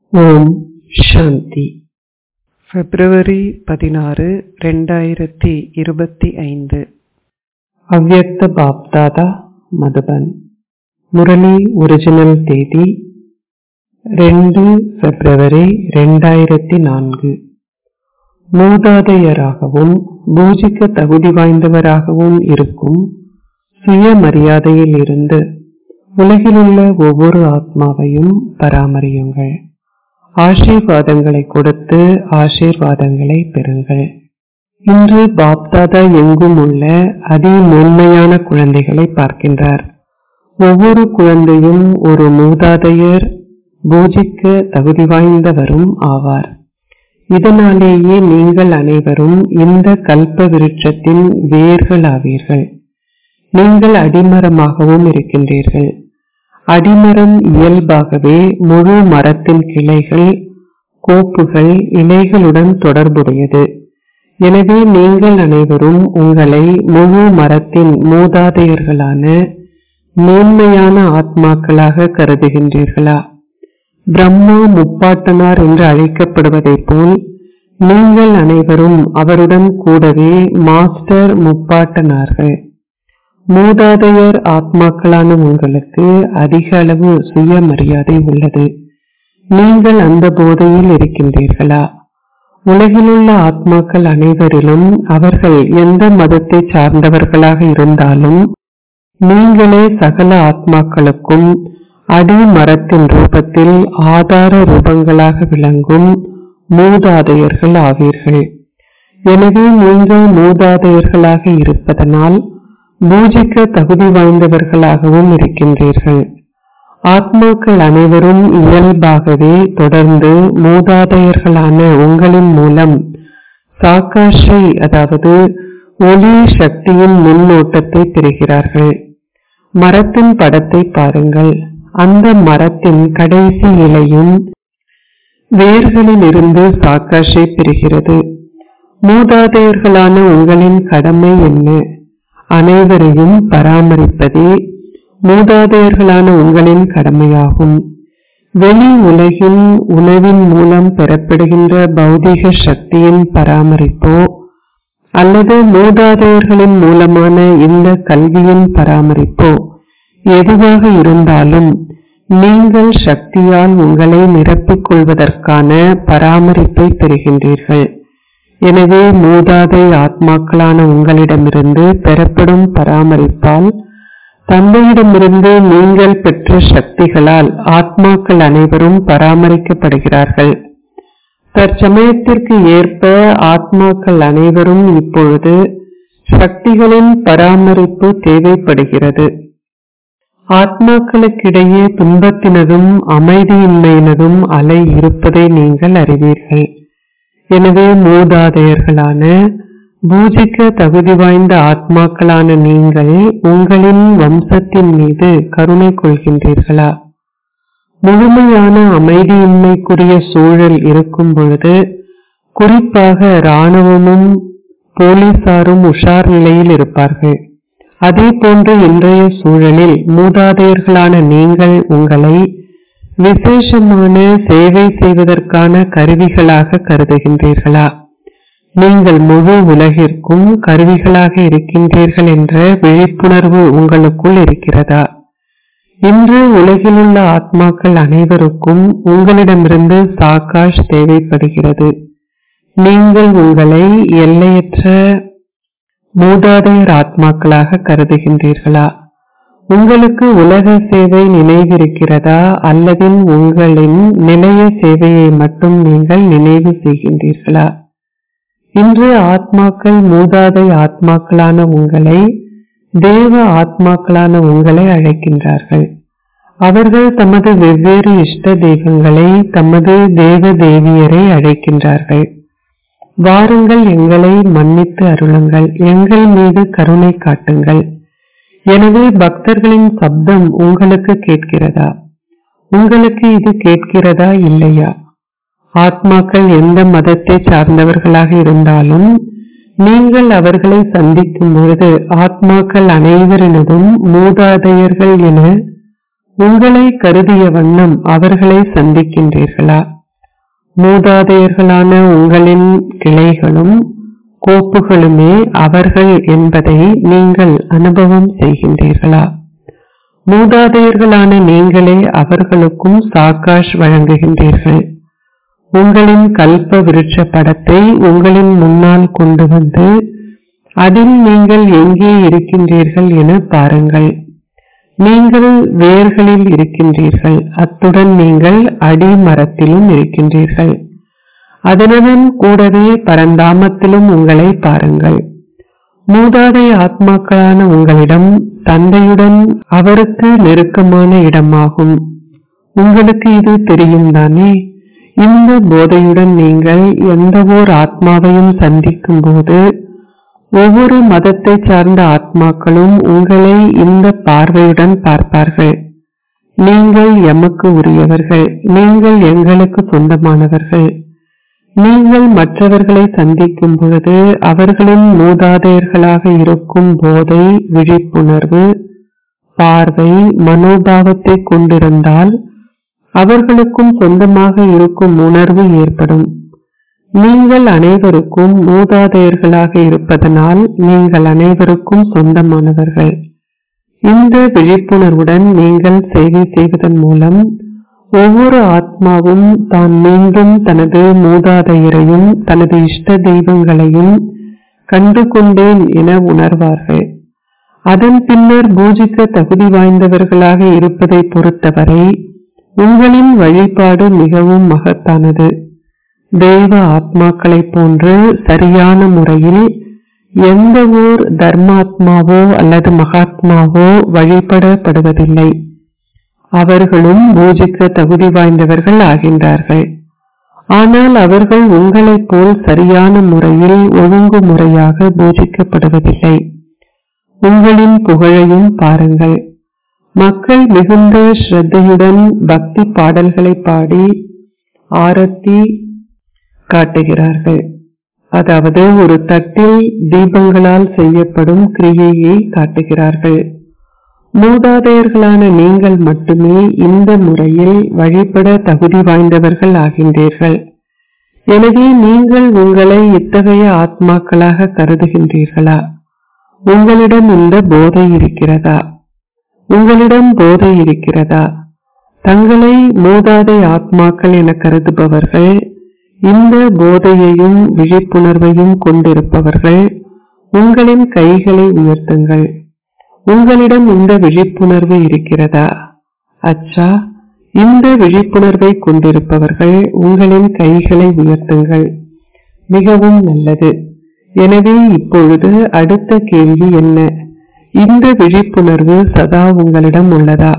ஓம் சாந்தி பிப்ரவரி பதினாறு ரெண்டாயிரத்தி இருபத்தி ஐந்து அவ்யக்த பாப்தாதா மதுபன் முரளி ஒரிஜினல் தேதி ரெண்டு பிப்ரவரி ரெண்டாயிரத்தி நான்கு மூதாதையராகவும் பூஜிக்க தகுதி வாய்ந்தவராகவும் இருக்கும் சுயமரியாதையில் இருந்து உலகிலுள்ள ஒவ்வொரு ஆத்மாவையும் பராமரியுங்கள் ஆசீர்வாதங்களை கொடுத்து ஆசீர்வாதங்களை பெறுங்கள் இன்று பாப்தாதா எங்கும் உள்ள அதி மேன்மையான குழந்தைகளை பார்க்கின்றார் ஒவ்வொரு குழந்தையும் ஒரு மூதாதையர் பூஜிக்க தகுதி வாய்ந்தவரும் ஆவார் இதனாலேயே நீங்கள் அனைவரும் இந்த கல்ப விருட்சத்தின் வேர்கள் ஆவீர்கள் நீங்கள் அடிமரமாகவும் இருக்கின்றீர்கள் அடிமரம் இயல்பாகவே முழு மரத்தின் கிளைகள் கோப்புகள் இலைகளுடன் தொடர்புடையது எனவே நீங்கள் அனைவரும் உங்களை முழு மரத்தின் மூதாதையர்களான மேன்மையான ஆத்மாக்களாக கருதுகின்றீர்களா பிரம்மா முப்பாட்டனார் என்று அழைக்கப்படுவதைப் போல் நீங்கள் அனைவரும் அவருடன் கூடவே மாஸ்டர் முப்பாட்டனார்கள் மூதாதையர் ஆத்மாக்களான உங்களுக்கு அதிக அளவு சுயமரியாதை உள்ளது நீங்கள் அந்த போதையில் இருக்கின்றீர்களா உலகிலுள்ள ஆத்மாக்கள் அனைவரிலும் அவர்கள் எந்த மதத்தை சார்ந்தவர்களாக இருந்தாலும் நீங்களே சகல ஆத்மாக்களுக்கும் அடி மரத்தின் ரூபத்தில் ஆதார ரூபங்களாக விளங்கும் மூதாதையர்கள் ஆவீர்கள் எனவே நீங்கள் மூதாதையர்களாக இருப்பதனால் பூஜிக்க தகுதி வாய்ந்தவர்களாகவும் இருக்கின்றீர்கள் ஆத்மாக்கள் அனைவரும் இயல்பாகவே தொடர்ந்து மூதாதையர்களான உங்களின் மூலம் சாக்காஷை அதாவது ஒளி சக்தியின் முன்னோட்டத்தை பெறுகிறார்கள் மரத்தின் படத்தை பாருங்கள் அந்த மரத்தின் கடைசி இலையும் வேர்களில் இருந்து சாக்காஷை பெறுகிறது மூதாதையர்களான உங்களின் கடமை என்ன அனைவரையும் பராமரிப்பதே மூதாதையர்களான உங்களின் கடமையாகும் வெளி உலகின் உணவின் மூலம் பெறப்படுகின்ற பௌதிக சக்தியின் பராமரிப்போ அல்லது மூதாதையர்களின் மூலமான இந்த கல்வியின் பராமரிப்போ எதுவாக இருந்தாலும் நீங்கள் சக்தியால் உங்களை நிரப்பிக் கொள்வதற்கான பராமரிப்பை பெறுகின்றீர்கள் எனவே மூதாதை ஆத்மாக்களான உங்களிடமிருந்து பெறப்படும் பராமரிப்பால் தந்தையிடமிருந்து நீங்கள் பெற்ற சக்திகளால் ஆத்மாக்கள் அனைவரும் பராமரிக்கப்படுகிறார்கள் தற்சமயத்திற்கு ஏற்ப ஆத்மாக்கள் அனைவரும் இப்பொழுது சக்திகளின் பராமரிப்பு தேவைப்படுகிறது ஆத்மாக்களுக்கிடையே துன்பத்தினதும் அமைதியின்மையினதும் அலை இருப்பதை நீங்கள் அறிவீர்கள் எனவே மூதாதையர்களான பூஜிக்க தகுதி வாய்ந்த ஆத்மாக்களான நீங்கள் உங்களின் வம்சத்தின் மீது கருணை கொள்கின்றீர்களா முழுமையான அமைதியின்மைக்குரிய சூழல் இருக்கும் பொழுது குறிப்பாக இராணுவமும் போலீசாரும் உஷார் நிலையில் இருப்பார்கள் அதே போன்று இன்றைய சூழலில் மூதாதையர்களான நீங்கள் உங்களை விசேஷமான சேவை செய்வதற்கான கருவிகளாக கருதுகின்றீர்களா நீங்கள் முழு உலகிற்கும் கருவிகளாக இருக்கின்றீர்கள் என்ற விழிப்புணர்வு உங்களுக்குள் இருக்கிறதா இன்று உலகிலுள்ள ஆத்மாக்கள் அனைவருக்கும் உங்களிடமிருந்து சாக்காஷ் தேவைப்படுகிறது நீங்கள் உங்களை எல்லையற்ற மூதாதையர் ஆத்மாக்களாக கருதுகின்றீர்களா உங்களுக்கு உலக சேவை நினைவிருக்கிறதா அல்லது உங்களின் நிலைய சேவையை மட்டும் நீங்கள் நினைவு செய்கின்றீர்களா இன்று ஆத்மாக்கள் மூதாதை ஆத்மாக்களான உங்களை தேவ ஆத்மாக்களான உங்களை அழைக்கின்றார்கள் அவர்கள் தமது வெவ்வேறு இஷ்ட தெய்வங்களை தமது தேவ தேவியரை அழைக்கின்றார்கள் வாருங்கள் எங்களை மன்னித்து அருளுங்கள் எங்கள் மீது கருணை காட்டுங்கள் எனவே பக்தர்களின் சப்தம் உங்களுக்கு கேட்கிறதா உங்களுக்கு இது கேட்கிறதா இல்லையா ஆத்மாக்கள் எந்த மதத்தை சார்ந்தவர்களாக இருந்தாலும் நீங்கள் அவர்களை சந்திக்கும் பொழுது ஆத்மாக்கள் அனைவரினதும் மூதாதையர்கள் என உங்களை கருதிய வண்ணம் அவர்களை சந்திக்கின்றீர்களா மூதாதையர்களான உங்களின் கிளைகளும் கோப்புகளுமே அவர்கள் என்பதை நீங்கள் அனுபவம் செய்கின்றீர்களா மூதாதையர்களான நீங்களே அவர்களுக்கும் சாக்காஷ் வழங்குகின்றீர்கள் உங்களின் கல்ப விருட்ச படத்தை உங்களின் முன்னால் கொண்டு வந்து அதில் நீங்கள் எங்கே இருக்கின்றீர்கள் என பாருங்கள் நீங்கள் வேர்களில் இருக்கின்றீர்கள் அத்துடன் நீங்கள் அடிமரத்திலும் இருக்கின்றீர்கள் அதனுடன் கூடவே பரந்தாமத்திலும் உங்களை பாருங்கள் மூதாதை ஆத்மாக்களான உங்களிடம் தந்தையுடன் அவருக்கு நெருக்கமான இடமாகும் உங்களுக்கு இது தெரியும் தானே இந்த போதையுடன் நீங்கள் எந்த ஓர் ஆத்மாவையும் சந்திக்கும் போது ஒவ்வொரு மதத்தை சார்ந்த ஆத்மாக்களும் உங்களை இந்த பார்வையுடன் பார்ப்பார்கள் நீங்கள் எமக்கு உரியவர்கள் நீங்கள் எங்களுக்கு சொந்தமானவர்கள் நீங்கள் மற்றவர்களை சந்திக்கும் பொழுது அவர்களின் மூதாதையர்களாக இருக்கும் போதை விழிப்புணர்வு பார்வை மனோபாவத்தை கொண்டிருந்தால் அவர்களுக்கும் சொந்தமாக இருக்கும் உணர்வு ஏற்படும் நீங்கள் அனைவருக்கும் மூதாதையர்களாக இருப்பதனால் நீங்கள் அனைவருக்கும் சொந்தமானவர்கள் இந்த விழிப்புணர்வுடன் நீங்கள் சேவை செய்வதன் மூலம் ஒவ்வொரு ஆத்மாவும் தான் மீண்டும் தனது மூதாதையரையும் தனது இஷ்ட தெய்வங்களையும் கண்டு கொண்டேன் என உணர்வார்கள் அதன் பின்னர் பூஜிக்க தகுதி வாய்ந்தவர்களாக இருப்பதை பொறுத்தவரை உங்களின் வழிபாடு மிகவும் மகத்தானது தெய்வ ஆத்மாக்களைப் போன்று சரியான முறையில் எந்த ஓர் தர்மாத்மாவோ அல்லது மகாத்மாவோ வழிபடப்படுவதில்லை அவர்களும் பூஜிக்க தகுதி வாய்ந்தவர்கள் ஆகின்றார்கள் ஆனால் அவர்கள் உங்களைப் போல் சரியான முறையில் ஒழுங்குமுறையாக பூஜிக்கப்படுவதில்லை உங்களின் புகழையும் பாருங்கள் மக்கள் மிகுந்த ஸ்ரத்தையுடன் பக்தி பாடல்களை பாடி ஆரத்தி காட்டுகிறார்கள் அதாவது ஒரு தட்டில் தீபங்களால் செய்யப்படும் கிரியையை காட்டுகிறார்கள் மூதாதையர்களான நீங்கள் மட்டுமே இந்த முறையில் வழிபட தகுதி வாய்ந்தவர்கள் ஆகின்றீர்கள் எனவே நீங்கள் உங்களை இத்தகைய ஆத்மாக்களாக கருதுகின்றீர்களா உங்களிடம் இந்த போதை இருக்கிறதா உங்களிடம் போதை இருக்கிறதா தங்களை மூதாதை ஆத்மாக்கள் என கருதுபவர்கள் இந்த போதையையும் விழிப்புணர்வையும் கொண்டிருப்பவர்கள் உங்களின் கைகளை உயர்த்துங்கள் உங்களிடம் இந்த விழிப்புணர்வு இருக்கிறதா அச்சா இந்த விழிப்புணர்வை கொண்டிருப்பவர்கள் உங்களின் கைகளை உயர்த்துங்கள் மிகவும் நல்லது எனவே இப்பொழுது அடுத்த கேள்வி என்ன இந்த விழிப்புணர்வு சதா உங்களிடம் உள்ளதா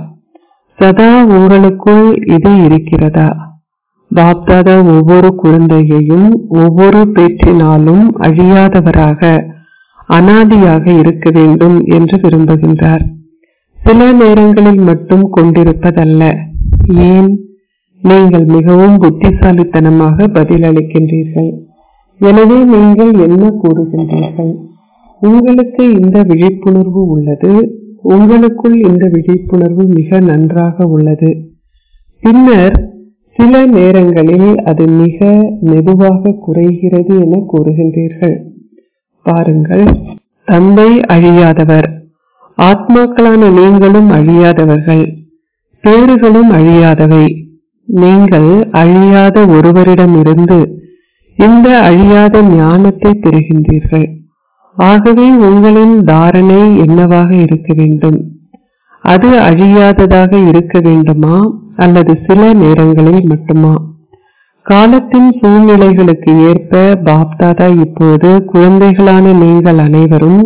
சதா உங்களுக்குள் இது இருக்கிறதா பாப்தாதா ஒவ்வொரு குழந்தையையும் ஒவ்வொரு பேற்றினாலும் அழியாதவராக அனாதியாக இருக்க வேண்டும் என்று விரும்புகின்றார் சில நேரங்களில் மட்டும் கொண்டிருப்பதல்ல ஏன் நீங்கள் மிகவும் புத்திசாலித்தனமாக பதிலளிக்கின்றீர்கள் எனவே நீங்கள் என்ன கூறுகின்றீர்கள் உங்களுக்கு இந்த விழிப்புணர்வு உள்ளது உங்களுக்குள் இந்த விழிப்புணர்வு மிக நன்றாக உள்ளது பின்னர் சில நேரங்களில் அது மிக மெதுவாக குறைகிறது என கூறுகின்றீர்கள் பாருங்கள் தந்தை அழியாதவர் ஆத்மாக்களான நீங்களும் அழியாதவர்கள் பேறுகளும் அழியாதவை நீங்கள் அழியாத ஒருவரிடமிருந்து இந்த அழியாத ஞானத்தை பெறுகின்றீர்கள் ஆகவே உங்களின் தாரணை என்னவாக இருக்க வேண்டும் அது அழியாததாக இருக்க வேண்டுமா அல்லது சில நேரங்களில் மட்டுமா காலத்தின் சூழ்நிலைகளுக்கு ஏற்ப பாப்தாதா இப்போது குழந்தைகளான நீங்கள் அனைவரும்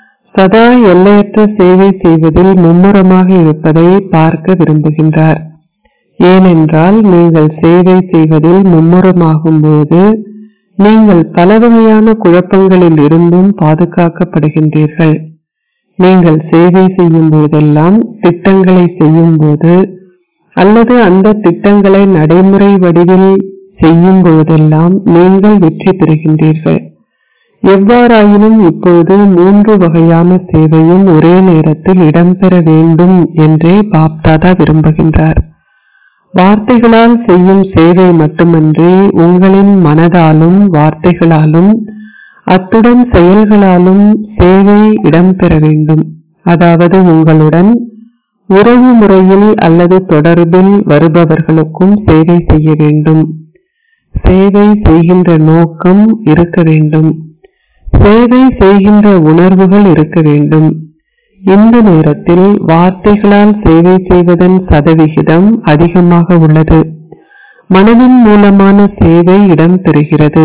சதா எல்லையற்ற சேவை செய்வதில் மும்முரமாக இருப்பதை பார்க்க விரும்புகின்றார் ஏனென்றால் நீங்கள் சேவை செய்வதில் மும்முரமாகும் போது நீங்கள் பல வகையான குழப்பங்களில் இருந்தும் பாதுகாக்கப்படுகின்றீர்கள் நீங்கள் சேவை செய்யும் போதெல்லாம் திட்டங்களை செய்யும் போது அல்லது அந்த திட்டங்களை நடைமுறை வடிவில் செய்யும் போதெல்லாம் நீங்கள் வெற்றி பெறுகின்றீர்கள் எவ்வாறாயினும் இப்போது மூன்று வகையான சேவையும் ஒரே நேரத்தில் இடம்பெற வேண்டும் என்றே பாப்தாதா விரும்புகின்றார் வார்த்தைகளால் செய்யும் சேவை மட்டுமன்றி உங்களின் மனதாலும் வார்த்தைகளாலும் அத்துடன் செயல்களாலும் சேவை இடம்பெற வேண்டும் அதாவது உங்களுடன் உறவு முறையில் அல்லது தொடர்பில் வருபவர்களுக்கும் சேவை செய்ய வேண்டும் சேவை செய்கின்ற நோக்கம் இருக்க வேண்டும் சேவை செய்கின்ற உணர்வுகள் இருக்க வேண்டும் இந்த நேரத்தில் வார்த்தைகளால் சேவை செய்வதன் சதவிகிதம் அதிகமாக உள்ளது மனதின் மூலமான சேவை இடம்பெறுகிறது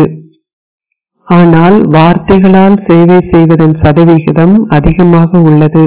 ஆனால் வார்த்தைகளால் சேவை செய்வதன் சதவிகிதம் அதிகமாக உள்ளது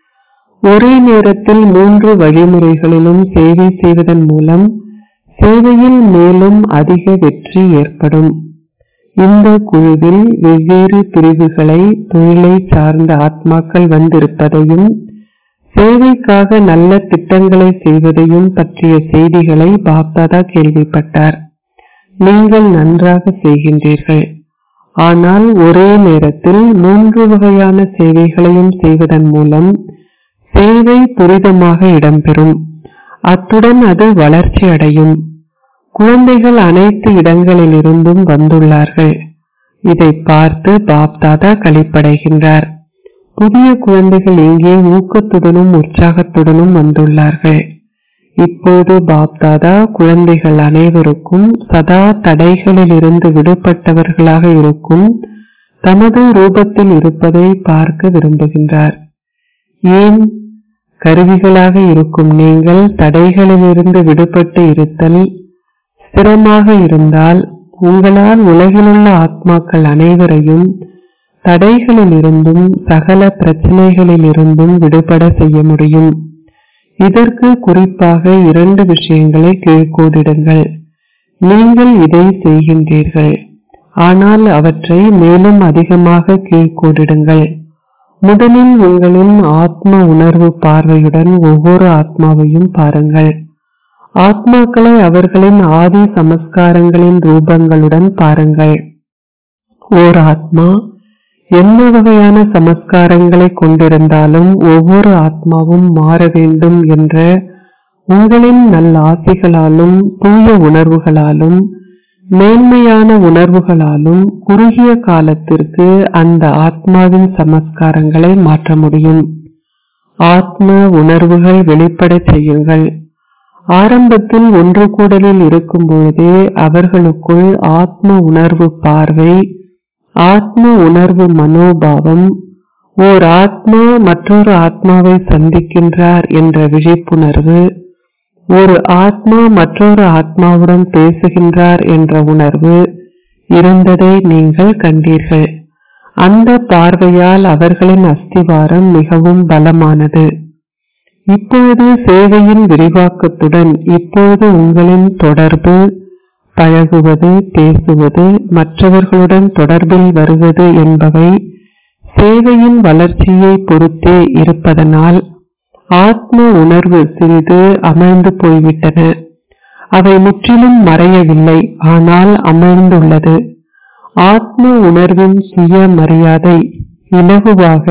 ஒரே நேரத்தில் மூன்று வழிமுறைகளிலும் சேவை செய்வதன் மூலம் சேவையில் மேலும் அதிக வெற்றி ஏற்படும் இந்த குழுவில் வெவ்வேறு பிரிவுகளை தொழிலை சார்ந்த ஆத்மாக்கள் வந்திருப்பதையும் சேவைக்காக நல்ல திட்டங்களை செய்வதையும் பற்றிய செய்திகளை பாப்தாதா கேள்விப்பட்டார் நீங்கள் நன்றாக செய்கின்றீர்கள் ஆனால் ஒரே நேரத்தில் மூன்று வகையான சேவைகளையும் செய்வதன் மூலம் சேவை துரிதமாக இடம்பெறும் அத்துடன் அது வளர்ச்சி அடையும் குழந்தைகள் அனைத்து இடங்களிலிருந்தும் வந்துள்ளார்கள் இதை பார்த்து பாப்தாதா கழிப்படைகின்றார் புதிய குழந்தைகள் இங்கே ஊக்கத்துடனும் உற்சாகத்துடனும் வந்துள்ளார்கள் இப்போது பாப்தாதா குழந்தைகள் அனைவருக்கும் சதா தடைகளிலிருந்து விடுபட்டவர்களாக இருக்கும் தமது ரூபத்தில் இருப்பதை பார்க்க விரும்புகின்றார் ஏன் கருவிகளாக இருக்கும் நீங்கள் தடைகளிலிருந்து விடுபட்டு இருத்தல் ஸ்திரமாக இருந்தால் உங்களால் உலகிலுள்ள ஆத்மாக்கள் அனைவரையும் தடைகளிலிருந்தும் சகல பிரச்சனைகளிலிருந்தும் விடுபட செய்ய முடியும் இதற்கு குறிப்பாக இரண்டு விஷயங்களை கீழ்கோடிடுங்கள் நீங்கள் இதை செய்கின்றீர்கள் ஆனால் அவற்றை மேலும் அதிகமாக கீழ்கோடிடுங்கள் முதலில் உங்களின் ஆத்ம உணர்வு பார்வையுடன் ஒவ்வொரு ஆத்மாவையும் பாருங்கள் ஆத்மாக்களை அவர்களின் ஆதி சமஸ்காரங்களின் ரூபங்களுடன் பாருங்கள் ஓர் ஆத்மா என்ன வகையான சமஸ்காரங்களை கொண்டிருந்தாலும் ஒவ்வொரு ஆத்மாவும் மாற வேண்டும் என்ற உங்களின் நல்லாசைகளாலும் தூய உணர்வுகளாலும் மேன்மையான உணர்வுகளாலும் குறுகிய காலத்திற்கு அந்த ஆத்மாவின் சமஸ்காரங்களை மாற்ற முடியும் ஆத்ம உணர்வுகள் வெளிப்படச் செய்யுங்கள் ஆரம்பத்தில் ஒன்று கூடலில் இருக்கும் பொழுதே அவர்களுக்குள் ஆத்ம உணர்வு பார்வை ஆத்ம உணர்வு மனோபாவம் ஓர் ஆத்மா மற்றொரு ஆத்மாவை சந்திக்கின்றார் என்ற விழிப்புணர்வு ஒரு ஆத்மா மற்றொரு ஆத்மாவுடன் பேசுகின்றார் என்ற உணர்வு இருந்ததை நீங்கள் கண்டீர்கள் அந்த பார்வையால் அவர்களின் அஸ்திவாரம் மிகவும் பலமானது இப்பொழுது சேவையின் விரிவாக்கத்துடன் இப்போது உங்களின் தொடர்பு பழகுவது பேசுவது மற்றவர்களுடன் தொடர்பில் வருவது என்பவை சேவையின் வளர்ச்சியை பொறுத்தே இருப்பதனால் ஆத்ம உணர்வு சிறிது அமிழ்ந்து போய்விட்டன அவை முற்றிலும் மறையவில்லை ஆனால் அமிழ்ந்துள்ளது ஆத்ம உணர்வின் சுய மரியாதை இலகுவாக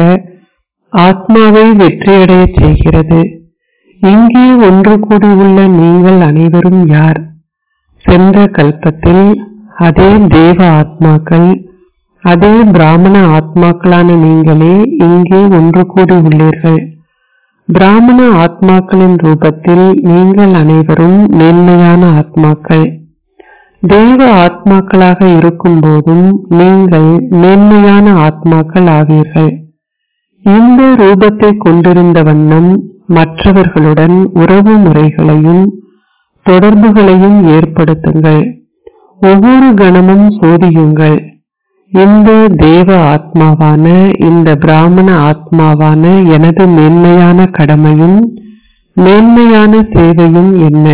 ஆத்மாவை வெற்றியடையச் செய்கிறது இங்கே ஒன்று கூடியுள்ள நீங்கள் அனைவரும் யார் சென்ற கல்பத்தில் அதே தேவ ஆத்மாக்கள் அதே பிராமண ஆத்மாக்களான நீங்களே இங்கே ஒன்று கூடி உள்ளீர்கள் பிராமண ஆத்மாக்களின் ரூபத்தில் நீங்கள் அனைவரும் மேன்மையான ஆத்மாக்கள் தெய்வ ஆத்மாக்களாக இருக்கும் போதும் நீங்கள் மேன்மையான ஆத்மாக்கள் ஆவீர்கள் இந்த ரூபத்தை கொண்டிருந்த வண்ணம் மற்றவர்களுடன் உறவு முறைகளையும் தொடர்புகளையும் ஏற்படுத்துங்கள் ஒவ்வொரு கணமும் சோதியுங்கள் இந்த தேவ ஆத்மாவான இந்த பிராமண ஆத்மாவான எனது மேன்மையான கடமையும் மேன்மையான சேவையும் என்ன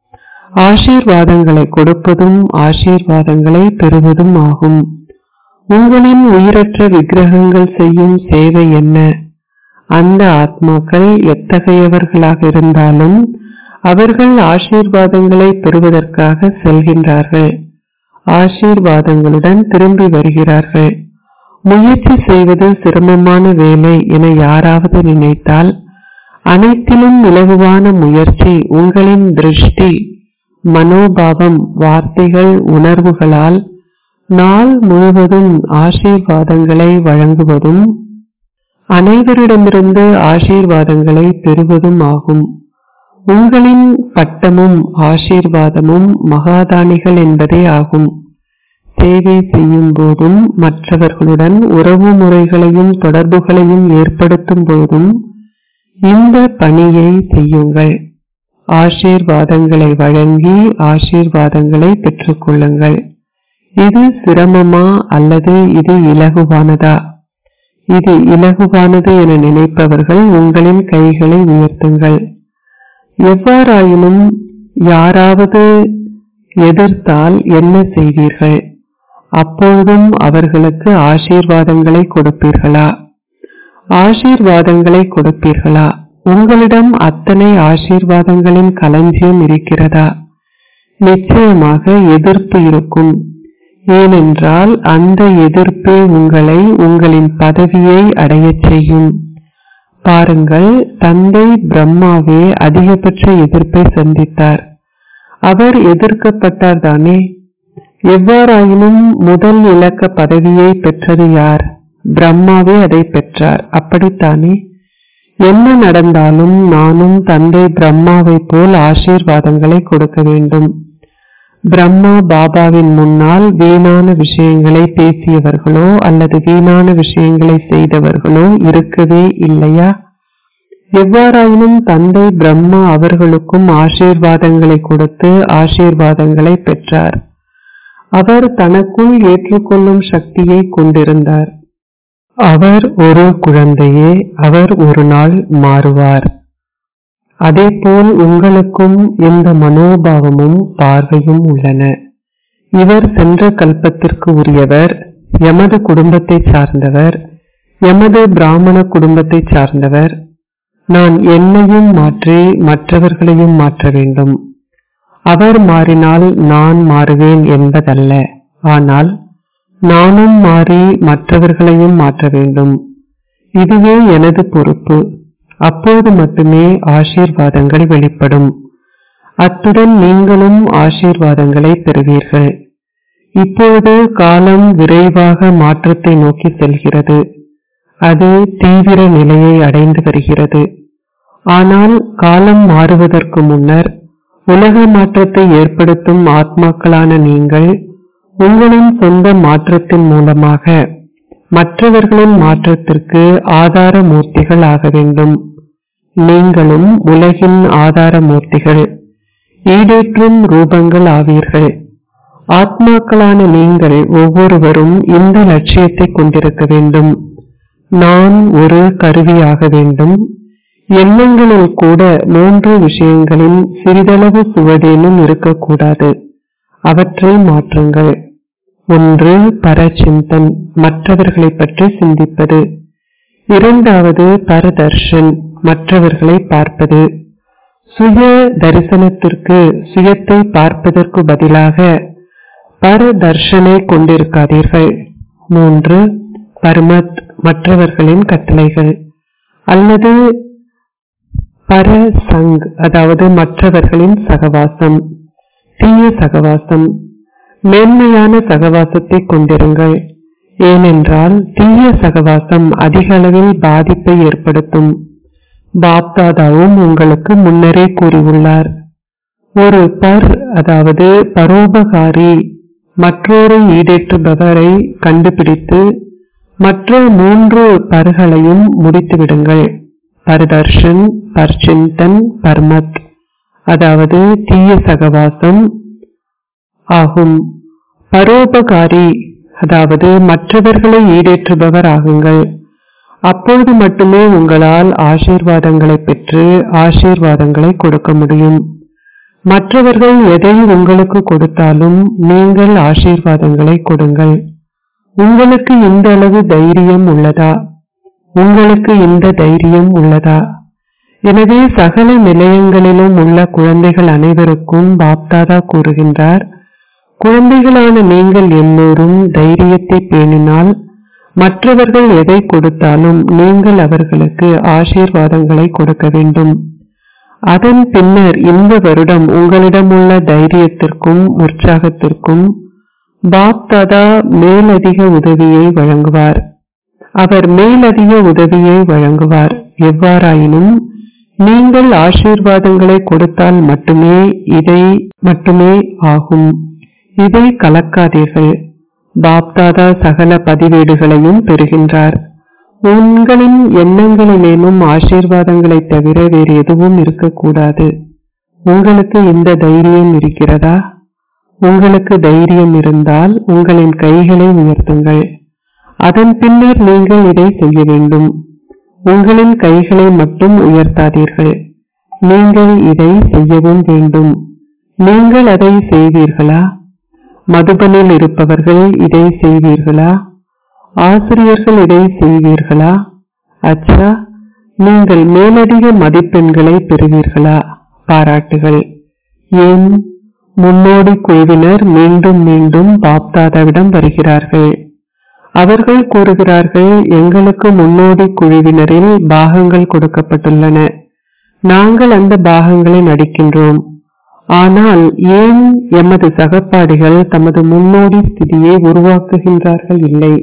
ஆசீர்வாதங்களை கொடுப்பதும் ஆசீர்வாதங்களை பெறுவதும் ஆகும் உங்களின் உயிரற்ற விக்கிரகங்கள் செய்யும் சேவை என்ன அந்த ஆத்மாக்கள் எத்தகையவர்களாக இருந்தாலும் அவர்கள் ஆசீர்வாதங்களை பெறுவதற்காக செல்கின்றார்கள் ஆசீர்வாதங்களுடன் திரும்பி வருகிறார்கள் முயற்சி செய்வது சிரமமான வேலை என யாராவது நினைத்தால் அனைத்திலும் இலகுவான முயற்சி உங்களின் திருஷ்டி மனோபாவம் வார்த்தைகள் உணர்வுகளால் நாள் முழுவதும் ஆசீர்வாதங்களை வழங்குவதும் அனைவரிடமிருந்து ஆசீர்வாதங்களை பெறுவதும் ஆகும் உங்களின் பட்டமும் ஆசீர்வாதமும் மகாதானிகள் என்பதே ஆகும் சேவை செய்யும் போதும் மற்றவர்களுடன் உறவு முறைகளையும் தொடர்புகளையும் ஏற்படுத்தும் போதும் இந்த பணியை செய்யுங்கள் ஆசீர்வாதங்களை வழங்கி ஆசீர்வாதங்களை பெற்றுக்கொள்ளுங்கள் இது சிரமமா அல்லது இது இலகுவானதா இது இலகுவானது என நினைப்பவர்கள் உங்களின் கைகளை உயர்த்துங்கள் எவ்வாறாயினும் யாராவது எதிர்த்தால் என்ன செய்வீர்கள் அப்பொழுதும் அவர்களுக்கு ஆசீர்வாதங்களை கொடுப்பீர்களா ஆசீர்வாதங்களை கொடுப்பீர்களா உங்களிடம் அத்தனை ஆசீர்வாதங்களின் களஞ்சியம் இருக்கிறதா நிச்சயமாக எதிர்ப்பு இருக்கும் ஏனென்றால் அந்த எதிர்ப்பே உங்களை உங்களின் பதவியை அடையச் செய்யும் பாருங்கள் தந்தை பிரம்மாவே அதிகபட்ச எதிர்ப்பை சந்தித்தார் அவர் எதிர்க்கப்பட்டார் தானே எவ்வாறாயினும் முதல் இலக்க பதவியை பெற்றது யார் பிரம்மாவே அதை பெற்றார் அப்படித்தானே என்ன நடந்தாலும் நானும் தந்தை பிரம்மாவை போல் ஆசீர்வாதங்களை கொடுக்க வேண்டும் பிரம்மா பாபாவின் முன்னால் வீணான விஷயங்களை பேசியவர்களோ அல்லது வீணான விஷயங்களை செய்தவர்களோ இருக்கவே இல்லையா எவ்வாறாயினும் தந்தை பிரம்மா அவர்களுக்கும் ஆசீர்வாதங்களை கொடுத்து ஆசீர்வாதங்களை பெற்றார் அவர் தனக்குள் ஏற்றுக்கொள்ளும் சக்தியை கொண்டிருந்தார் அவர் ஒரு குழந்தையே அவர் ஒரு நாள் மாறுவார் அதேபோல் உங்களுக்கும் இந்த மனோபாவமும் பார்வையும் உள்ளன இவர் சென்ற கல்பத்திற்கு உரியவர் எமது குடும்பத்தை சார்ந்தவர் எமது பிராமண குடும்பத்தை சார்ந்தவர் நான் என்னையும் மாற்றி மற்றவர்களையும் மாற்ற வேண்டும் அவர் மாறினால் நான் மாறுவேன் என்பதல்ல ஆனால் நானும் மாறி மற்றவர்களையும் மாற்ற வேண்டும் இதுவே எனது பொறுப்பு அப்போது மட்டுமே ஆசீர்வாதங்கள் வெளிப்படும் அத்துடன் நீங்களும் ஆசீர்வாதங்களை பெறுவீர்கள் இப்போது காலம் விரைவாக மாற்றத்தை நோக்கி செல்கிறது அது தீவிர நிலையை அடைந்து வருகிறது ஆனால் காலம் மாறுவதற்கு முன்னர் உலக மாற்றத்தை ஏற்படுத்தும் ஆத்மாக்களான நீங்கள் உங்களின் சொந்த மாற்றத்தின் மூலமாக மற்றவர்களின் மாற்றத்திற்கு ஆதார மூர்த்திகள் ஆக வேண்டும் நீங்களும் உலகின் ஆதார மூர்த்திகள் ஈடேற்றும் ரூபங்கள் ஆவீர்கள் ஆத்மாக்களான நீங்கள் ஒவ்வொருவரும் இந்த லட்சியத்தை கொண்டிருக்க வேண்டும் நான் ஒரு கருவியாக வேண்டும் எண்ணங்களில் கூட மூன்று விஷயங்களின் சிறிதளவு சுவடேனும் இருக்கக்கூடாது அவற்றை மாற்றுங்கள் ஒன்று பரசிந்தன் மற்றவர்களை பற்றி சிந்திப்பது இரண்டாவது பரதர்ஷன் மற்றவர்களை பார்ப்பது சுய தரிசனத்திற்கு சுயத்தை பார்ப்பதற்கு பதிலாக பரதர்ஷனை கொண்டிருக்காதீர்கள் மூன்று பர்மத் மற்றவர்களின் கட்டளைகள் அல்லது பரசங் அதாவது மற்றவர்களின் சகவாசம் தீய சகவாசம் மேன்மையான சகவாசத்தை கொண்டிருங்கள் ஏனென்றால் தீய சகவாசம் அதிக அளவில் பாதிப்பை ஏற்படுத்தும் பாப்தாதாவும் உங்களுக்கு முன்னரே கூறியுள்ளார் ஒரு பர் அதாவது பரோபகாரி மற்றொரு ஈடேற்றுபவரை கண்டுபிடித்து மற்ற மூன்று பர்களையும் முடித்துவிடுங்கள் பரதர்ஷன் பர்சிந்தன் பர்மத் அதாவது தீய சகவாசம் ஆகும் பரோபகாரி அதாவது மற்றவர்களை ஈடேற்றுபவர் ஆகுங்கள் அப்பொழுது மட்டுமே உங்களால் ஆசீர்வாதங்களை பெற்று ஆசீர்வாதங்களை கொடுக்க முடியும் மற்றவர்கள் எதை உங்களுக்கு கொடுத்தாலும் நீங்கள் ஆசீர்வாதங்களை கொடுங்கள் உங்களுக்கு இந்த அளவு தைரியம் உள்ளதா உங்களுக்கு இந்த தைரியம் உள்ளதா எனவே சகல நிலையங்களிலும் உள்ள குழந்தைகள் அனைவருக்கும் பாப்தாதா கூறுகின்றார் குழந்தைகளான நீங்கள் எல்லோரும் தைரியத்தை பேணினால் மற்றவர்கள் எதை கொடுத்தாலும் நீங்கள் அவர்களுக்கு ஆசீர்வாதங்களை கொடுக்க வேண்டும் அதன் பின்னர் இந்த வருடம் உங்களிடமுள்ள தைரியத்திற்கும் உற்சாகத்திற்கும் பாப் தாதா மேலதிக உதவியை வழங்குவார் அவர் மேலதிக உதவியை வழங்குவார் எவ்வாறாயினும் நீங்கள் ஆசீர்வாதங்களை கொடுத்தால் மட்டுமே இதை மட்டுமே ஆகும் இதை கலக்காதீர்கள் பாப்தாதா சகல பதிவேடுகளையும் பெறுகின்றார் உங்களின் எண்ணங்களிலேனும் ஆசீர்வாதங்களைத் தவிர வேறு எதுவும் இருக்கக்கூடாது உங்களுக்கு இந்த தைரியம் இருக்கிறதா உங்களுக்கு தைரியம் இருந்தால் உங்களின் கைகளை உயர்த்துங்கள் அதன் பின்னர் நீங்கள் இதை செய்ய வேண்டும் உங்களின் கைகளை மட்டும் உயர்த்தாதீர்கள் நீங்கள் இதை செய்யவும் வேண்டும் நீங்கள் அதை செய்வீர்களா மதுபனில் இருப்பவர்கள் இதை செய்வீர்களா ஆசிரியர்கள் இதை செய்வீர்களா அச்சா நீங்கள் மேலதிக மதிப்பெண்களை பெறுவீர்களா பாராட்டுகள் ஏன் முன்னோடி குழுவினர் மீண்டும் மீண்டும் பாப்தாதாவிடம் வருகிறார்கள் அவர்கள் கூறுகிறார்கள் எங்களுக்கு முன்னோடி குழுவினரில் பாகங்கள் கொடுக்கப்பட்டுள்ளன நாங்கள் அந்த பாகங்களை நடிக்கின்றோம் ஆனால் ஏன் எமது சகப்பாடிகள் தமது முன்னோடி ஸ்திதியை உருவாக்குகின்றார்கள் இல்லை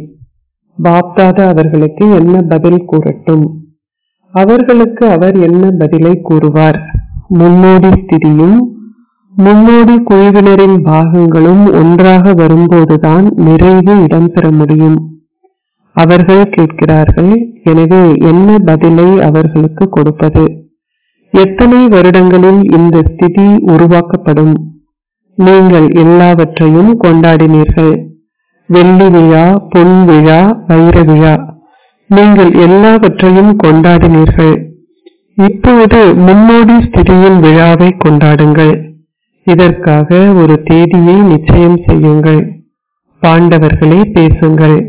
பாப்தாதா அவர்களுக்கு என்ன பதில் கூறட்டும் அவர்களுக்கு அவர் என்ன பதிலை கூறுவார் முன்னோடி ஸ்திதியும் முன்னோடி குழுவினரின் பாகங்களும் ஒன்றாக வரும்போதுதான் நிறைவு இடம்பெற முடியும் அவர்கள் கேட்கிறார்கள் எனவே என்ன பதிலை அவர்களுக்கு கொடுப்பது எத்தனை வருடங்களில் இந்த ஸ்திதி உருவாக்கப்படும் நீங்கள் எல்லாவற்றையும் கொண்டாடினீர்கள் வெள்ளி விழா பொன் விழா வைர விழா நீங்கள் எல்லாவற்றையும் கொண்டாடினீர்கள் இப்பொழுது முன்னோடி ஸ்திதியின் விழாவை கொண்டாடுங்கள் இதற்காக ஒரு தேதியை நிச்சயம் செய்யுங்கள் பாண்டவர்களே பேசுங்கள்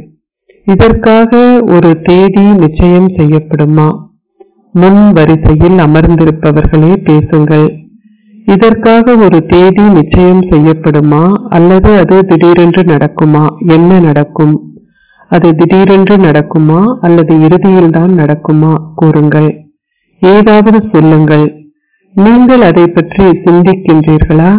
இதற்காக ஒரு தேதி நிச்சயம் செய்யப்படுமா முன் வரிசையில் அமர்ந்திருப்பவர்களே பேசுங்கள் இதற்காக ஒரு தேதி நிச்சயம் செய்யப்படுமா அல்லது அது திடீரென்று நடக்குமா என்ன நடக்கும் அது திடீரென்று நடக்குமா அல்லது இறுதியில்தான் நடக்குமா கூறுங்கள் ஏதாவது சொல்லுங்கள் நீங்கள் அதை பற்றி சிந்திக்கின்றீர்களா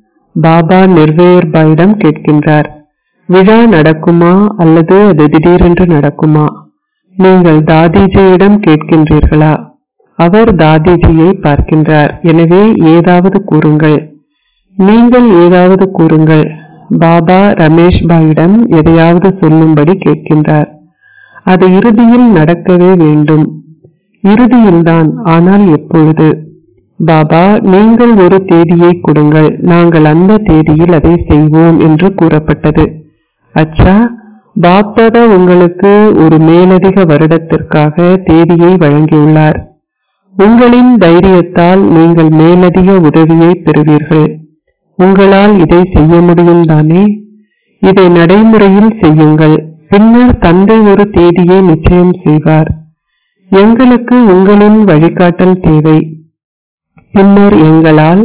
பாபா நிர்வேயர்பாயிடம் கேட்கின்றார் விழா நடக்குமா அல்லது அது திடீரென்று நடக்குமா நீங்கள் தாதிஜியிடம் கேட்கின்றீர்களா அவர் தாதிஜியை பார்க்கின்றார் எனவே ஏதாவது கூறுங்கள் நீங்கள் ஏதாவது கூறுங்கள் பாபா ரமேஷ் பாயிடம் எதையாவது சொல்லும்படி கேட்கின்றார் அது இறுதியில் நடக்கவே வேண்டும் இறுதியில்தான் ஆனால் எப்பொழுது பாபா நீங்கள் ஒரு தேதியை கொடுங்கள் நாங்கள் அந்த தேதியில் அதை செய்வோம் என்று கூறப்பட்டது அச்சா பாப்தாதா உங்களுக்கு ஒரு மேலதிக வருடத்திற்காக தேதியை வழங்கியுள்ளார் உங்களின் தைரியத்தால் நீங்கள் மேலதிக உதவியை பெறுவீர்கள் உங்களால் இதை செய்ய முடியும் தானே இதை நடைமுறையில் செய்யுங்கள் பின்னர் தந்தை ஒரு தேதியை நிச்சயம் செய்வார் எங்களுக்கு உங்களின் வழிகாட்டல் தேவை பின்னர் எங்களால்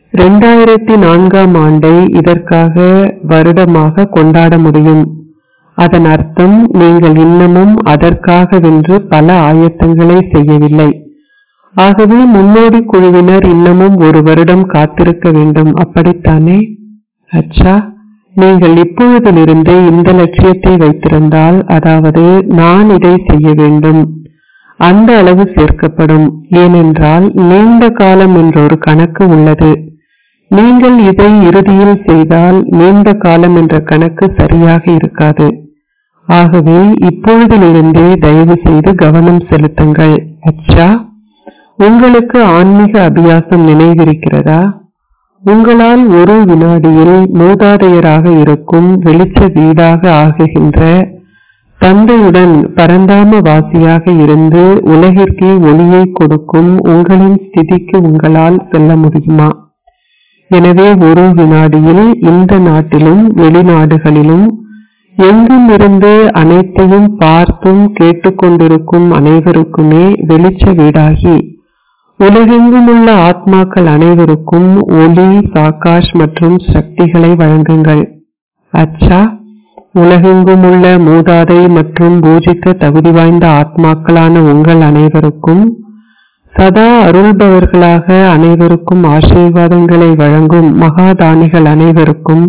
2004 நான்காம் ஆண்டை இதற்காக வருடமாக கொண்டாட முடியும் அதன் அர்த்தம் நீங்கள் இன்னமும் அதற்காகவென்று பல ஆயத்தங்களை செய்யவில்லை ஆகவே முன்னோடி குழுவினர் இன்னமும் ஒரு வருடம் காத்திருக்க வேண்டும் அப்படித்தானே அச்சா நீங்கள் இப்பொழுதிலிருந்தே இந்த லட்சியத்தை வைத்திருந்தால் அதாவது நான் இதை செய்ய வேண்டும் அந்த அளவு சேர்க்கப்படும் ஏனென்றால் நீண்ட காலம் என்ற ஒரு கணக்கு உள்ளது நீங்கள் இதை இறுதியில் செய்தால் நீண்ட காலம் என்ற கணக்கு சரியாக இருக்காது ஆகவே இப்பொழுதிலிருந்தே தயவு செய்து கவனம் செலுத்துங்கள் அச்சா உங்களுக்கு ஆன்மீக அபியாசம் நினைவிருக்கிறதா உங்களால் ஒரு வினாடியில் மூதாதையராக இருக்கும் வெளிச்ச வீடாக ஆகுகின்ற தந்தையுடன் பரந்தாம வாசியாக இருந்து உலகிற்கே ஒளியை கொடுக்கும் உங்களின் ஸ்திதிக்கு உங்களால் செல்ல முடியுமா எனவே ஒரு வினாடியில் இந்த நாட்டிலும் வெளிநாடுகளிலும் எங்குமிருந்து அனைத்தையும் பார்த்தும் கேட்டுக்கொண்டிருக்கும் அனைவருக்குமே வெளிச்ச வீடாகி உலகெங்கும் உள்ள ஆத்மாக்கள் அனைவருக்கும் ஒளி சாக்காஷ் மற்றும் சக்திகளை வழங்குங்கள் அச்சா உலகெங்கும் உள்ள மூதாதை மற்றும் பூஜிக்க தகுதி வாய்ந்த ஆத்மாக்களான உங்கள் அனைவருக்கும் சதா அருள்பவர்களாக அனைவருக்கும் ஆசீர்வாதங்களை வழங்கும் மகாதானிகள் அனைவருக்கும்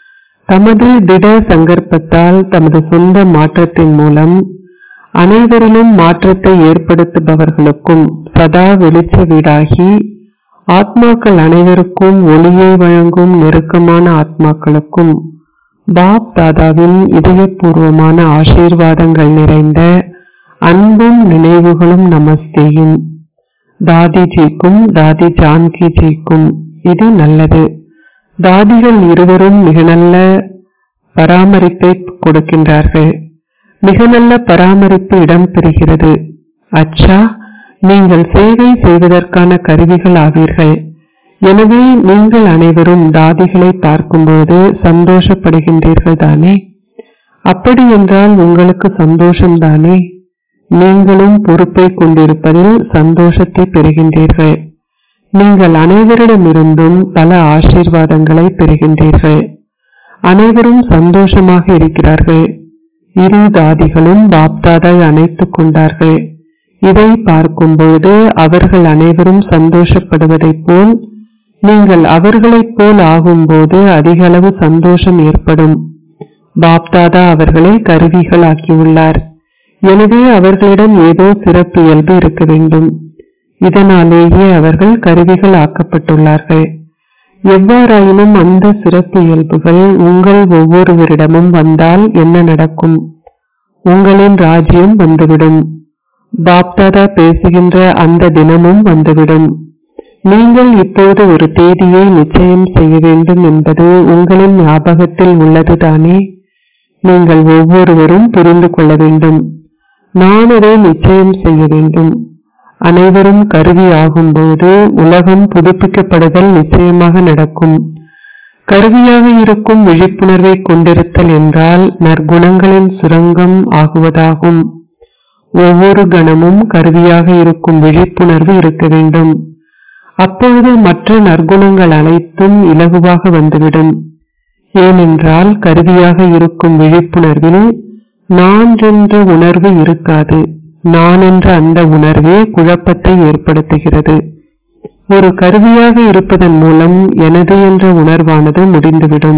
தமது திட சங்கற்பத்தால் தமது சொந்த மாற்றத்தின் மூலம் அனைவரிலும் மாற்றத்தை ஏற்படுத்துபவர்களுக்கும் சதா வெளிச்ச வீடாகி ஆத்மாக்கள் அனைவருக்கும் ஒளியை வழங்கும் நெருக்கமான ஆத்மாக்களுக்கும் பாப் தாதாவின் இதயபூர்வமான ஆசீர்வாதங்கள் நிறைந்த அன்பும் நினைவுகளும் நமஸ்தேயும் தாதிஜிக்கும் தாதி ஜான்கிஜிக்கும் இது நல்லது தாதிகள் இருவரும் மிக நல்ல பராமரிப்பை கொடுக்கின்றார்கள் மிக நல்ல பராமரிப்பு இடம்பெறுகிறது அச்சா நீங்கள் சேவை செய்வதற்கான கருவிகள் ஆவீர்கள் எனவே நீங்கள் அனைவரும் தாதிகளை பார்க்கும்போது சந்தோஷப்படுகின்றீர்கள் தானே அப்படி என்றால் உங்களுக்கு சந்தோஷம்தானே நீங்களும் பொறுப்பை கொண்டிருப்பதில் சந்தோஷத்தை பெறுகின்றீர்கள் நீங்கள் அனைவரிடமிருந்தும் பல ஆசீர்வாதங்களை பெறுகின்றீர்கள் அனைவரும் சந்தோஷமாக இருக்கிறார்கள் இரு தாதிகளும் பாப்தாதை அணைத்துக் கொண்டார்கள் இதை பார்க்கும்போது அவர்கள் அனைவரும் சந்தோஷப்படுவதைப் போல் நீங்கள் அவர்களைப் போல் ஆகும்போது அதிக அளவு சந்தோஷம் ஏற்படும் பாப்தாதா அவர்களை கருவிகள் ஆக்கியுள்ளார் எனவே அவர்களிடம் ஏதோ சிறப்பு இயல்பு இருக்க வேண்டும் இதனாலேயே அவர்கள் கருவிகள் ஆக்கப்பட்டுள்ளார்கள் எவ்வாறாயினும் அந்த சிறப்பு இயல்புகள் உங்கள் ஒவ்வொருவரிடமும் வந்தால் என்ன நடக்கும் உங்களின் ராஜ்யம் வந்துவிடும் பாப்தாதா பேசுகின்ற அந்த தினமும் வந்துவிடும் நீங்கள் இப்போது ஒரு தேதியை நிச்சயம் செய்ய வேண்டும் என்பது உங்களின் ஞாபகத்தில் உள்ளதுதானே நீங்கள் ஒவ்வொருவரும் புரிந்து கொள்ள வேண்டும் நான் அதை நிச்சயம் செய்ய வேண்டும் அனைவரும் கருவி ஆகும்போது உலகம் புதுப்பிக்கப்படுதல் நிச்சயமாக நடக்கும் கருவியாக இருக்கும் விழிப்புணர்வை கொண்டிருத்தல் என்றால் நற்குணங்களின் சுரங்கம் ஆகுவதாகும் ஒவ்வொரு கணமும் கருவியாக இருக்கும் விழிப்புணர்வு இருக்க வேண்டும் அப்பொழுது மற்ற நற்குணங்கள் அனைத்தும் இலகுவாக வந்துவிடும் ஏனென்றால் கருவியாக இருக்கும் விழிப்புணர்வில் நான் என்ற உணர்வு இருக்காது நான் என்ற அந்த உணர்வே குழப்பத்தை ஏற்படுத்துகிறது ஒரு கருவியாக இருப்பதன் மூலம் எனது என்ற உணர்வானது முடிந்துவிடும்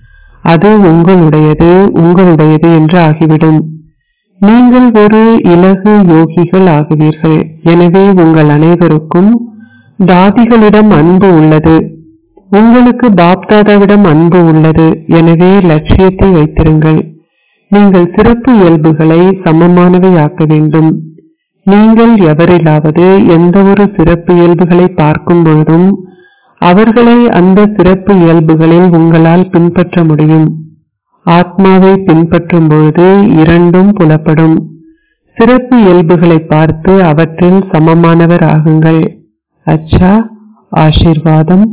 அது உங்களுடையது உங்களுடையது என்று ஆகிவிடும் நீங்கள் ஒரு இலகு யோகிகள் ஆகுவீர்கள் எனவே உங்கள் அனைவருக்கும் தாதிகளிடம் அன்பு உள்ளது உங்களுக்கு பாப்தாதாவிடம் அன்பு உள்ளது எனவே லட்சியத்தை வைத்திருங்கள் நீங்கள் சிறப்பு இயல்புகளை சமமானவை ஆக்க வேண்டும் நீங்கள் எவரிலாவது எந்த ஒரு சிறப்பு இயல்புகளை பார்க்கும் பொழுதும் அவர்களை அந்த சிறப்பு இயல்புகளில் உங்களால் பின்பற்ற முடியும் ஆத்மாவை பின்பற்றும் பொழுது இரண்டும் புலப்படும் சிறப்பு இயல்புகளை பார்த்து அவற்றில் சமமானவர் ஆகுங்கள் அச்சா ஆசீர்வாதம்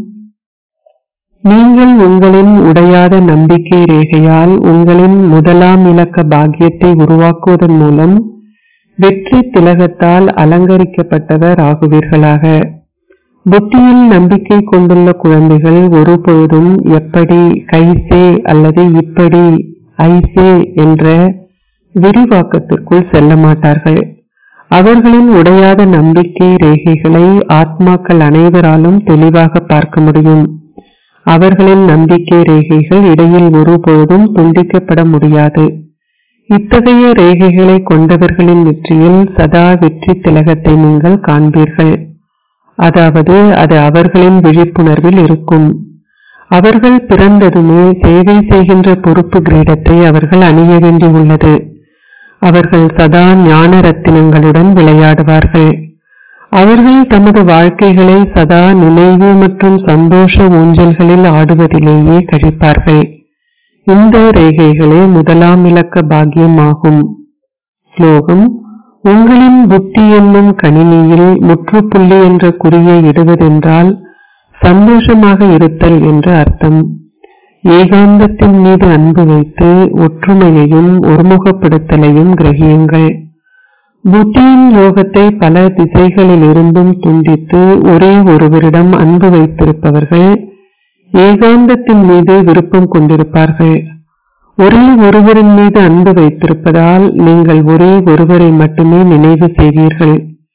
நீங்கள் உங்களின் உடையாத நம்பிக்கை ரேகையால் உங்களின் முதலாம் இலக்க பாக்கியத்தை உருவாக்குவதன் மூலம் வெற்றி திலகத்தால் அலங்கரிக்கப்பட்டவர் ஆகுவீர்களாக புத்தியில் நம்பிக்கை கொண்டுள்ள குழந்தைகள் ஒருபொழுதும் எப்படி கைசே அல்லது இப்படி ஐசே என்ற விரிவாக்கத்திற்குள் செல்ல மாட்டார்கள் அவர்களின் உடையாத நம்பிக்கை ரேகைகளை ஆத்மாக்கள் அனைவராலும் தெளிவாக பார்க்க முடியும் அவர்களின் நம்பிக்கை ரேகைகள் இடையில் ஒருபோதும் துண்டிக்கப்பட முடியாது இத்தகைய ரேகைகளை கொண்டவர்களின் வெற்றியில் சதா வெற்றி திலகத்தை நீங்கள் காண்பீர்கள் அதாவது அது அவர்களின் விழிப்புணர்வில் இருக்கும் அவர்கள் பிறந்ததுமே சேவை செய்கின்ற பொறுப்பு கிரீடத்தை அவர்கள் அணிய வேண்டியுள்ளது அவர்கள் சதா ஞான ரத்தினங்களுடன் விளையாடுவார்கள் அவர்கள் தமது வாழ்க்கைகளை சதா நினைவு மற்றும் சந்தோஷ ஊஞ்சல்களில் ஆடுவதிலேயே கழிப்பார்கள் இந்த ரேகைகளே முதலாம் இலக்க பாக்கியமாகும் ஸ்லோகம் உங்களின் புத்தி என்னும் கணினியில் முற்றுப்புள்ளி என்ற குறியை இடுவதென்றால் சந்தோஷமாக இருத்தல் என்று அர்த்தம் ஏகாந்தத்தின் மீது அன்பு வைத்து ஒற்றுமையையும் ஒருமுகப்படுத்தலையும் கிரகியுங்கள் புத்தியின் யோகத்தை பல திசைகளில் இருந்தும் துண்டித்து ஒரே ஒருவரிடம் அன்பு வைத்திருப்பவர்கள் ஏகாந்தத்தின் மீது விருப்பம் கொண்டிருப்பார்கள் ஒரே ஒருவரின் மீது அன்பு வைத்திருப்பதால் நீங்கள் ஒரே ஒருவரை மட்டுமே நினைவு செய்வீர்கள்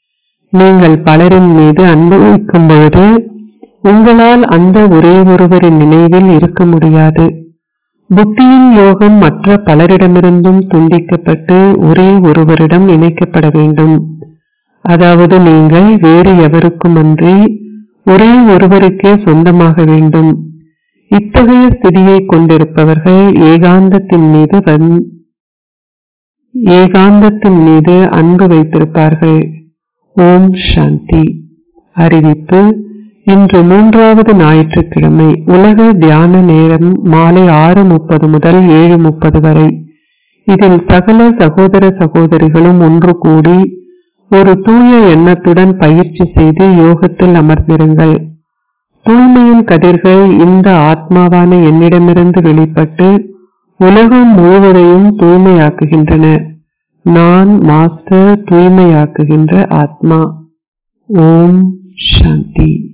நீங்கள் பலரின் மீது அனுபவிக்கும் பொழுது உங்களால் அந்த ஒரே ஒருவரின் நினைவில் இருக்க முடியாது புத்தியின் யோகம் மற்ற பலரிடமிருந்தும் துண்டிக்கப்பட்டு ஒரே ஒருவரிடம் இணைக்கப்பட வேண்டும் அதாவது நீங்கள் வேறு எவருக்குமன்றி ஒரே ஒருவருக்கே சொந்தமாக வேண்டும் இத்தகைய ஸ்திதியை கொண்டிருப்பவர்கள் ஏகாந்தத்தின் மீது வந்- ஏகாந்தத்தின் மீது அன்பு வைத்திருப்பார்கள் ஓம் சாந்தி அறிவிப்பு இன்று மூன்றாவது ஞாயிற்றுக்கிழமை உலக தியான நேரம் மாலை ஆறு முப்பது முதல் ஏழு முப்பது வரை இதில் சகல சகோதர சகோதரிகளும் ஒன்று கூடி ஒரு தூய எண்ணத்துடன் பயிற்சி செய்து யோகத்தில் அமர்ந்திருங்கள் தூய்மையின் கதிர்கள் இந்த ஆத்மாவான என்னிடமிருந்து வெளிப்பட்டு உலகம் முழுவதையும் தூய்மையாக்குகின்றன நான் மாஸ்டர் தூய்மையாக்குகின்ற ஆத்மா ஓம் சாந்தி